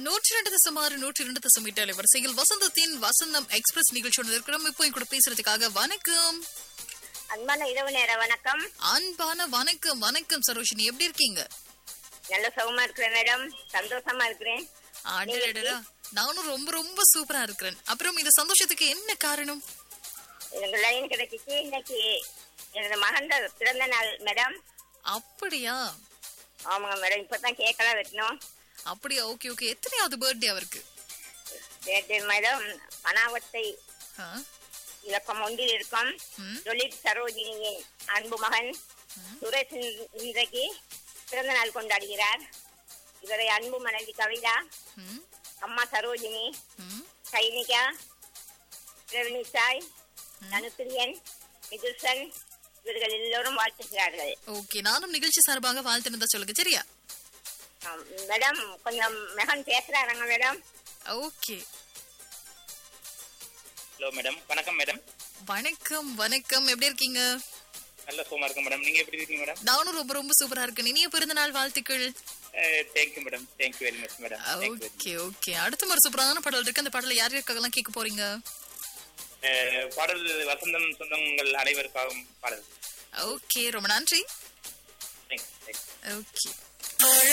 நூற்றி ரெண்டு தசம் ஆறு நூற்றி ரெண்டு தசம் எட்டு அலைவரிசையில் வசந்தத்தின் வசந்தம் எக்ஸ்பிரஸ் நிகழ்ச்சியோட இருக்கிறோம் இப்போ என் கூட பேசுறதுக்காக வணக்கம் அன்பான இரவு நேர வணக்கம் அன்பான வணக்கம் வணக்கம் சரோஷினி எப்படி இருக்கீங்க நல்ல சுகமா இருக்கிறேன் மேடம் சந்தோஷமா இருக்கிறேன் அடடடா நானும் ரொம்ப ரொம்ப சூப்பரா இருக்கிறேன் அப்புறம் இந்த சந்தோஷத்துக்கு என்ன காரணம் எனக்கு லைன் கிடைச்சிச்சு இன்னைக்கு எனது மகன் பிறந்த நாள் மேடம் அப்படியா ஆமாங்க மேடம் இப்பதான் கேக்கெல்லாம் வெட்டணும் அப்படியா ஓகே ஓகே எத்தனையாவது பர்த்டே அவருக்கு நேற்று மேடம் பனாவத்தை ஆ? இலக்கம் ஒன்றில் இருக்கும் ம், லலித் சரோஜினியின் அன்பு மகன் சுரேஷ் இன்- இன்றைக்கு பிறந்த நாள் கொண்டாடுகிறார் இவரை அன்பு மனைவி கவிதா ம், அம்மா சரோஜினி ம். சைனிகா பிரவனிசாய் அனுப்பிரியன் மிதுசன் இவர்கள் எல்லோரும் வாழ்த்துகிறார்கள் ஓகே நானும் நிகழ்ச்சி சார்பாக வாழ்த்துனதா சொல்லுங்க சரியா ஆம், மேடம் கொஞ்சம் மகன் பேசுறாருங்க மேடம் ஓகே ஹலோ மேடம் வணக்கம் மேடம் வணக்கம் வணக்கம் எப்படி இருக்கீங்க நல்ல சுகமா இருக்கும் மேடம் நீங்க எப்படி இருக்கீங்க மேடம் நானும் ரொம்ப ரொம்ப சூப்பரா இருக்கேன் இனிய பிறந்த நாள் வாழ்த்துக்கள் thank you madam thank you very much madam thank you okay okay அடுத்த ஒரு சூப்பரான பாடல் இருக்கு அந்த பாடல யார் யாருக்காகலாம் கேட்க போறீங்க பாடல் வசந்தம் சொந்தங்கள் அனைவருக்காகவும் பாடல் ஓகே ரொம்ப நன்றி தேங்க்யூ தேங்க்யூ ஓகே